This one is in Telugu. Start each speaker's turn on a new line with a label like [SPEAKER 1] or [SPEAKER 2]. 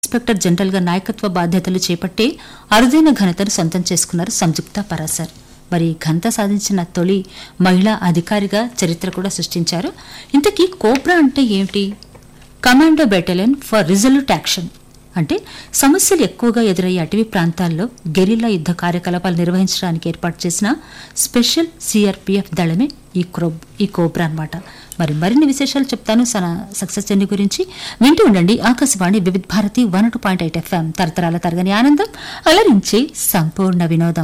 [SPEAKER 1] ఇన్స్పెక్టర్ జనరల్ గా నాయకత్వ బాధ్యతలు చేపట్టి అరుదైన ఘనతను సొంతం చేసుకున్నారు సంయుక్త పరాసర్ మరి ఈ ఘనత సాధించిన తొలి మహిళా అధికారిగా చరిత్ర కూడా సృష్టించారు ఇంతకీ కోబ్రా అంటే ఏమిటి commando battalion for resolute action అంటే సమస్యలు ఎక్కువగా ఎదురయ్యే అటవీ ప్రాంతాల్లో గెరిల్లా యుద్ధ కార్యకలాపాలు నిర్వహించడానికి ఏర్పాటు చేసిన స్పెషల్ సిఆర్పిఎఫ్ దళమే ఈ క్రోబ్ ఈ కోబ్రా అన్నమాట మరి మరిన్ని విశేషాలు చెప్తాను సన సక్సెస్ జర్నీ గురించి వింటూ ఉండండి Akashvani Vividh Bharati one two point eight FM తరతరాల తరగని ఆనందం అలరించే సంపూర్ణ వినోదం